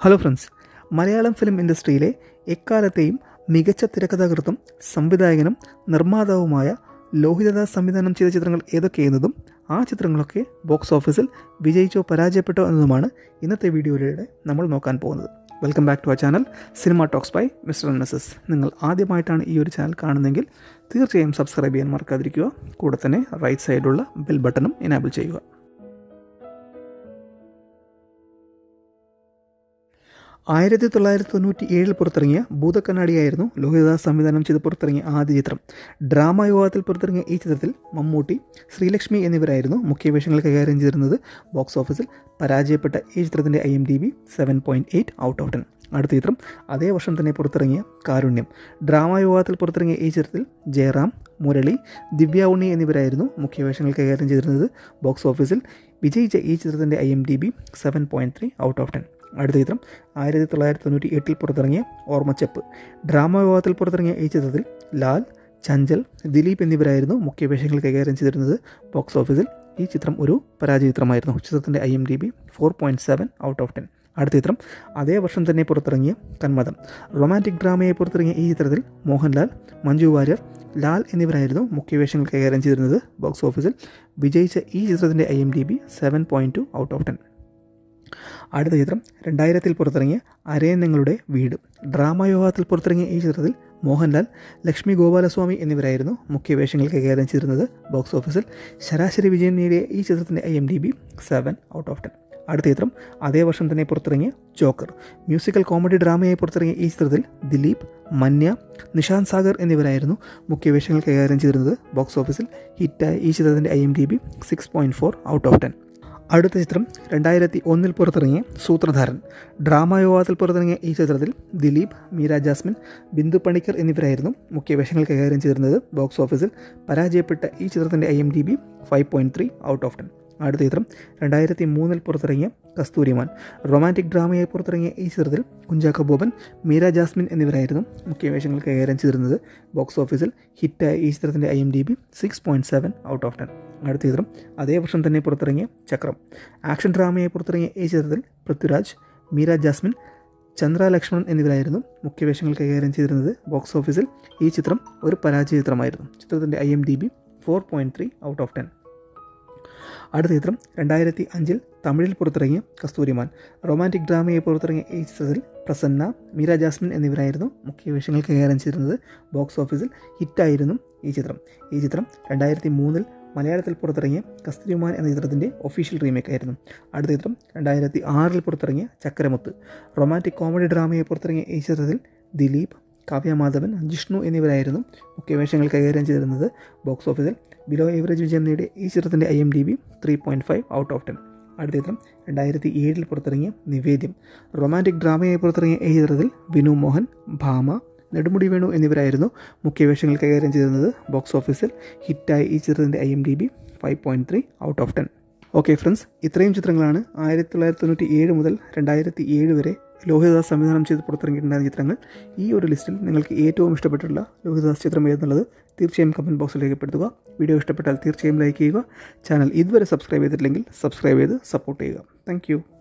hello friends Malayalam film ഇൻഡസ്ട്രിയിലെ എക്കാലത്തെയും മികച്ച തിരക്കഥാകൃത്തും സംവിധായകനും നിർമ്മാതാവുമായ ലോഹിതദാസ് സംവിധാനം ചെയ്ത ചിത്രങ്ങൾ ഏതൊക്കെയെന്നതും ആ ചിത്രങ്ങളൊക്കെ ബോക്സ് ഓഫീസിൽ വിജയിച്ചോ പരാജയപ്പെട്ടോ എന്നതുമാണ് ഇന്നത്തെ വീഡിയോയിലൂടെ നമ്മൾ നോക്കാൻ പോകുന്നത് വെൽക്കം ബാക്ക് ടു ആ channel cinema talks by mister S നിങ്ങൾ ആദ്യമായിട്ടാണ് ഈ ഒരു ചാനൽ കാണുന്നതെങ്കിൽ തീർച്ചയായും സബ്സ്ക്രൈബ് ചെയ്യാൻ മറക്കാതിരിക്കുക കൂടെ തന്നെ റൈറ്റ് സൈഡിലുള്ള ബെൽ ബട്ടണും എനാബിൾ ചെയ്യുക ആയിരത്തി തൊള്ളായിരത്തി തൊണ്ണൂറ്റി ഏഴിൽ പുറത്തിറങ്ങിയ ഭൂതക്കണ്ണാടിയായിരുന്നു ലോഹിതദാസ് സംവിധാനം ചെയ്ത് പുറത്തിറങ്ങിയ ആദ്യ ചിത്രം ഡ്രാമ വിഭാഗത്തിൽ പുറത്തിറങ്ങിയ ഈ ചിത്രത്തിൽ മമ്മൂട്ടി ശ്രീലക്ഷ്മി എന്നിവരായിരുന്നു മുഖ്യവേഷങ്ങൾ കൈകാര്യം ചെയ്തിരുന്നത് ബോക്സ് ഓഫീസിൽ പരാജയപ്പെട്ട ഈ ചിത്രത്തിൻ്റെ I M D B seven point eight out of ten അടുത്ത ചിത്രം അതേ വർഷം തന്നെ പുറത്തിറങ്ങിയ കാരുണ്യം ഡ്രാമ വിഭാഗത്തിൽ പുറത്തിറങ്ങിയ ഈ ചിത്രത്തിൽ ജയറാം മുരളി ദിവ്യ ഉണ്ണി എന്നിവരായിരുന്നു മുഖ്യവേഷങ്ങൾ കൈകാര്യം ചെയ്തിരുന്നത് ബോക്സ് ഓഫീസിൽ വിജയിച്ച ഈ ചിത്രത്തിൻ്റെ I M D B seven point three out of ten അടുത്ത ചിത്രം ആയിരത്തി തൊള്ളായിരത്തി തൊണ്ണൂറ്റി എട്ടിൽ പുറത്തിറങ്ങിയ ഓർമ്മച്ചപ്പ് ഡ്രാമ വിഭാഗത്തിൽ പുറത്തിറങ്ങിയ ഈ ചിത്രത്തിൽ ലാൽ ചഞ്ചൽ ദിലീപ് എന്നിവരായിരുന്നു മുഖ്യവേഷങ്ങൾ കൈകാര്യം ചെയ്തിരുന്നത് ബോക്സ് ഓഫീസിൽ ഈ ചിത്രം ഒരു പരാജയ ചിത്രമായിരുന്നു ചിത്രത്തിൻ്റെ I M D B four point seven out of ten അടുത്ത ചിത്രം അതേ വർഷം തന്നെ പുറത്തിറങ്ങിയ കന്മതം റൊമാൻറ്റിക് ഡ്രാമയെ പുറത്തിറങ്ങിയ ഈ ചിത്രത്തിൽ മോഹൻലാൽ മഞ്ജു വാര്യർ ലാൽ എന്നിവരായിരുന്നു മുഖ്യവേഷങ്ങൾ കൈകാര്യം ചെയ്തിരുന്നത് ബോക്സ് ഓഫീസിൽ വിജയിച്ച ഈ ചിത്രത്തിൻ്റെ I M D B seven point two out of ten അടുത്ത ചിത്രം രണ്ടായിരത്തിൽ പുറത്തിറങ്ങിയ അരയന്നങ്ങളുടെ വീട് ഡ്രാമ വിഭാഗത്തിൽ പുറത്തിറങ്ങിയ ഈ ചിത്രത്തിൽ മോഹൻലാൽ ലക്ഷ്മി ഗോപാലസ്വാമി എന്നിവരായിരുന്നു മുഖ്യവേഷങ്ങൾ കൈകാര്യം ചെയ്തിരുന്നത് ബോക്സ് ഓഫീസിൽ ശരാശരി വിജയം നേടിയ ഈ ചിത്രത്തിൻ്റെ I M D B seven out of ten അടുത്ത ചിത്രം അതേ വർഷം തന്നെ പുറത്തിറങ്ങിയ ജോക്കർ മ്യൂസിക്കൽ കോമഡി ഡ്രാമയായി പുറത്തിറങ്ങിയ ഈ ചിത്രത്തിൽ ദിലീപ് മന്യ നിഷാന്ത് സാഗർ എന്നിവരായിരുന്നു മുഖ്യവേഷങ്ങൾ കൈകാര്യം ചെയ്തിരുന്നത് ബോക്സ് ഓഫീസിൽ ഹിറ്റായ ഈ ചിത്രത്തിൻ്റെ I M D B six point four out of ten അടുത്ത ചിത്രം രണ്ടായിരത്തി ഒന്നിൽ പുറത്തിറങ്ങിയ സൂത്രധാരൻ ഡ്രാമ വിഭാഗത്തിൽ പുറത്തിറങ്ങിയ ഈ ചിത്രത്തിൽ ദിലീപ് മീര ജാസ്മിൻ ബിന്ദു പണിക്കർ എന്നിവരായിരുന്നു മുഖ്യവേഷങ്ങൾ കൈകാര്യം ചെയ്തിരുന്നത് ബോക്സ് ഓഫീസിൽ പരാജയപ്പെട്ട ഈ ചിത്രത്തിൻ്റെ I M D B five point three out of ten അടുത്ത ചിത്രം രണ്ടായിരത്തി മൂന്നിൽ പുറത്തിറങ്ങിയ കസ്തൂരിമാൻ റൊമാൻറ്റിക് ഡ്രാമയായി പുറത്തിറങ്ങിയ ഈ ചിത്രത്തിൽ കുഞ്ചാക്കോ ബോബൻ മീര ജാസ്മിൻ എന്നിവരായിരുന്നു മുഖ്യവേഷങ്ങൾ കൈകാര്യം ചെയ്തിരുന്നത് ബോക്സ് ഓഫീസിൽ ഹിറ്റായ ഈ ചിത്രത്തിൻ്റെ I M D B six point seven out of ten അടുത്ത ചിത്രം അതേ വർഷം തന്നെ പുറത്തിറങ്ങിയ ചക്രം ആക്ഷൻ ഡ്രാമയായി പുറത്തിറങ്ങിയ ഈ ചിത്രത്തിൽ പൃഥ്വിരാജ് മീര ജാസ്മിൻ ചന്ദ്ര ലക്ഷ്മൺ എന്നിവരായിരുന്നു മുഖ്യവേഷങ്ങൾ കൈകാര്യം ചെയ്തിരുന്നത് ബോക്സ് ഓഫീസിൽ ഈ ചിത്രം ഒരു പരാജയ ചിത്രമായിരുന്നു ചിത്രത്തിൻ്റെ I M D B four point three out of ten അടുത്ത ചിത്രം രണ്ടായിരത്തി അഞ്ചിൽ തമിഴിൽ പുറത്തിറങ്ങിയ കസ്തൂരിമാൻ റൊമാൻറ്റിക് ഡ്രാമയെ പുറത്തിറങ്ങിയ ഈ ചിത്രത്തിൽ പ്രസന്ന മീര ജാസ്മിൻ എന്നിവരായിരുന്നു മുഖ്യവേഷങ്ങൾ കൈകാര്യം ചെയ്തിരുന്നത് ബോക്സ് ഓഫീസിൽ ഹിറ്റായിരുന്നു ഈ ചിത്രം ഈ ചിത്രം രണ്ടായിരത്തി മൂന്നിൽ മലയാളത്തിൽ പുറത്തിറങ്ങിയ കസ്തൂരിമാൻ എന്ന ചിത്രത്തിൻ്റെ ഒഫീഷ്യൽ റീമേക്ക് ആയിരുന്നു അടുത്ത ചിത്രം രണ്ടായിരത്തി ആറിൽ പുറത്തിറങ്ങിയ ചക്കരമുത്ത് റൊമാൻറ്റിക് കോമഡി ഡ്രാമയെ പുറത്തിറങ്ങിയ ഈ ചിത്രത്തിൽ ദിലീപ് കാവ്യ മാധവൻ ജിഷ്ണു എന്നിവരായിരുന്നു മുഖ്യവേഷങ്ങൾ കൈകാര്യം ചെയ്തിരുന്നത് ബോക്സ് ഓഫീസിൽ ബിലോ ഏവറേജ് വിജയം നേടിയ ഈ ചിത്രത്തിൻ്റെ I M D B three point five out of ten അടുത്ത ചിത്രം രണ്ടായിരത്തി ഏഴിൽ പുറത്തിറങ്ങിയ നിവേദ്യം റൊമാൻറ്റിക് ഡ്രാമയായി പുറത്തിറങ്ങിയ ഈ ചിത്രത്തിൽ വിനു മോഹൻ ഭാമ നെടുമുടി വേണു എന്നിവരായിരുന്നു മുഖ്യവേഷങ്ങൾ കൈകാര്യം ചെയ്തിരുന്നത് ബോക്സ് ഓഫീസിൽ ഹിറ്റായ ഈ ചിത്രത്തിൻ്റെ I M D B five point three out of ten okay friends ഇത്രയും ചിത്രങ്ങളാണ് ആയിരത്തി തൊള്ളായിരത്തി തൊണ്ണൂറ്റി ഏഴ് മുതൽ രണ്ടായിരത്തി ഏഴ് വരെ ലോഹിതദാസ് സംവിധാനം ചെയ്ത് പുറത്തിറങ്ങിയിട്ടുണ്ടായിരുന്ന ചിത്രങ്ങൾ ഈ ഒരു ലിസ്റ്റിൽ നിങ്ങൾക്ക് ഏറ്റവും ഇഷ്ടപ്പെട്ടിട്ടുള്ള ലോഹിതദാസ് ചിത്രം ഏതെന്നുള്ളത് തീർച്ചയായും കമൻറ്റ് ബോക്സിൽ രേഖപ്പെടുത്തുക വീഡിയോ ഇഷ്ടപ്പെട്ടാൽ തീർച്ചയായും ലൈക്ക് ചെയ്യുക ചാനൽ ഇതുവരെ സബ്സ്ക്രൈബ് ചെയ്തിട്ടില്ലെങ്കിൽ സബ്സ്ക്രൈബ് ചെയ്ത് സപ്പോർട്ട് ചെയ്യുക താങ്ക്